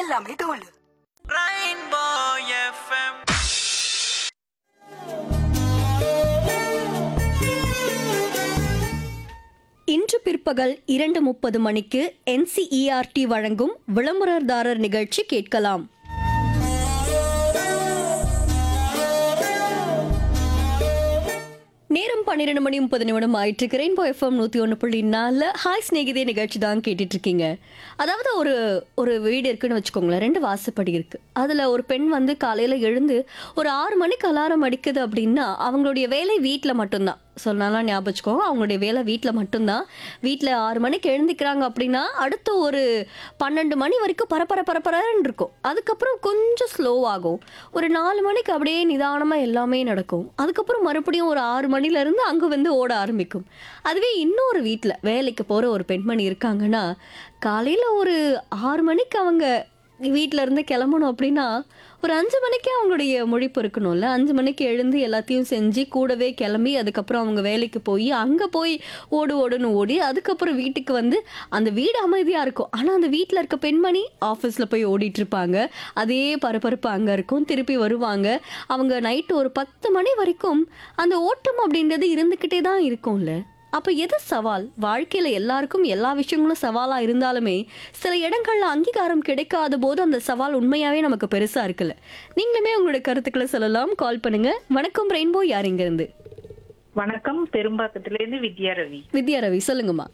எல்லாமே தோல் Rainbow FM. இன்று பிற்பகல் இரண்டு முப்பது மணிக்கு என்சிஇஆர்டி வழங்கும் விளம்பரதாரர் நிகழ்ச்சி கேட்கலாம் நேரம் பன்னிரெண்டு மணி முப்பது நிமிடம் ஆயிட்டு ரெயின்போ எஃப்எம் நூற்றி ஒன்று புள்ளி நாலில் ஹாய் ஸ்நேகிதே நிகழ்ச்சி தான் கேட்டுட்டு இருக்கீங்க அதாவது ஒரு ஒரு வீடு இருக்குன்னு வச்சுக்கோங்களேன் ரெண்டு வாசப்படி இருக்கு அதில் ஒரு பெண் வந்து காலையில் எழுந்து ஒரு ஆறு மணிக்கு அலாரம் அடிக்குது அப்படின்னா அவங்களுடைய வேலை வீட்டில் மட்டும்தான் சொன்னாலாம் ஞாபகம் வச்சுக்கோங்க அவங்களுடைய வேலை வீட்டில் மட்டும்தான் வீட்டில் ஆறு மணிக்கு எழுந்திக்கிறாங்க அப்படின்னா அடுத்த ஒரு பன்னெண்டு மணி வரைக்கும் பரபர பரபரன்னு இருக்கும் அதுக்கப்புறம் கொஞ்சம் ஸ்லோ ஆகும் ஒரு நாலு மணிக்கு அப்படியே நிதானமாக எல்லாமே நடக்கும் அதுக்கப்புறம் மறுபடியும் ஒரு ஆறு மணிலேருந்து அங்கே வந்து ஓட ஆரம்பிக்கும் அதுவே இன்னொரு வீட்டில் வேலைக்கு போகிற ஒரு பெண்மணி இருக்காங்கன்னா காலையில் ஒரு ஆறு மணிக்கு அவங்க வீட்டில இருந்து கிளம்பணும் அப்படின்னா ஒரு அஞ்சு மணிக்கே அவங்களுடைய முழிப்பு இருக்கணும்ல அஞ்சு மணிக்கு எழுந்து எல்லாத்தையும் செஞ்சு கூடவே கிளம்பி அதுக்கப்புறம் அவங்க வேலைக்கு போய் அங்கே போய் ஓடு ஓடுன்னு ஓடி அதுக்கப்புறம் வீட்டுக்கு வந்து அந்த வீடு அமைதியாக இருக்கும் ஆனால் அந்த வீட்டில் இருக்க பெண்மணி ஆஃபீஸில் போய் ஓடிட்டு இருப்பாங்க அதே பரபரப்பு அங்கே இருக்கும் திருப்பி வருவாங்க அவங்க நைட்டு ஒரு பத்து மணி வரைக்கும் அந்த ஓட்டம் அப்படின்றது இருந்துக்கிட்டே தான் இருக்கும்ல அப்போ எது சவால் வாழ்க்கையில் எல்லாருக்கும் எல்லா விஷயங்களும் சவாலாக இருந்தாலுமே சில இடங்கள்ல அங்கீகாரம் கிடைக்காத போது அந்த சவால் உண்மையாகவே நமக்கு பெருசாக இருக்குல்ல நீங்களுமே உங்களுடைய கருத்துக்களை சொல்லலாம் கால் பண்ணுங்க வணக்கம் ரெயின்போ யார் இருந்து வணக்கம் பெரும்பாக்கத்துல இருந்து வித்யா ரவி வித்யா ரவி சொல்லுங்கம்மா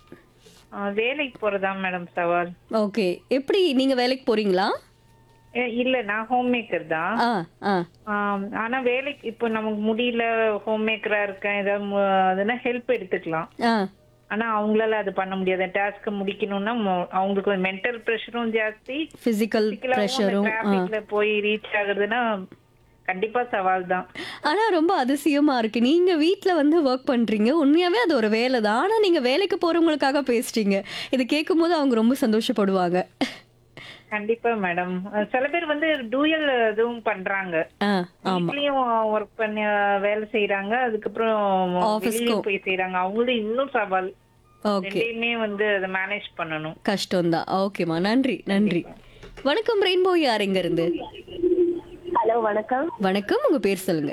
ஆ, வேலைக்கு போறதா மேடம் சவால் ஓகே எப்படி நீங்கள் வேலைக்கு போறீங்களா ஏ, இல்ல நான் ஹோம் மேக்கர் தான் ஆ ஆ ஆம், ஆனா வேலைக்கு இப்போ நமக்கு முடியல ஹோம் மேக்கரா இருக்கேன் ஏதாவது மு- அதுனா ஹெல்ப் எடுத்துக்கலாம் ஆ ஆனா அவங்களால அது பண்ண முடியாது டாஸ்க் முடிக்கணும்னா மொ- அவங்களுக்கு மென்டல் ப்ரெஷரும் ஜாஸ்தி ஃபிசிக்கல் ப்ரெஷரும் ஆ டிராபிக்ல போய் ரீச் ஆகுறதுன்னா கண்டிப்பா சவால் தான் ஆனா ரொம்ப அதிசயமா இருக்கு நீங்க வீட்ல வந்து ஒர்க் பண்றீங்க உண்மையாவே அது ஒரு வேலை தான் ஆனா நீங்க வேலைக்கு போறவங்களுக்காக பேசுறீங்க இது கேட்கும்போது அவங்க ரொம்ப சந்தோஷப்படுவாங்க கண்டிப்பா மேடம் சில பேர் வந்து டூயல் இதுவும் பண்றாங்க ஆ ஆமா வீட்லயும் ஒர்க் பண்ணி வேலை செய்யறாங்க அதுக்கப்புறம் Office வெளியும் க்கும். போய் செய்யறாங்க அவங்களும் இன்னும் சவால் ஓகே ரெண்டையுமே வந்து அதை மேனேஜ் பண்ணணும் கஷ்டம்தான் ஓகேம்மா நன்றி நன்றி வணக்கம் ரெயின்போ யார் எங்க இருந்து ஹலோ வணக்கம் வணக்கம் உங்க பேர் சொல்லுங்க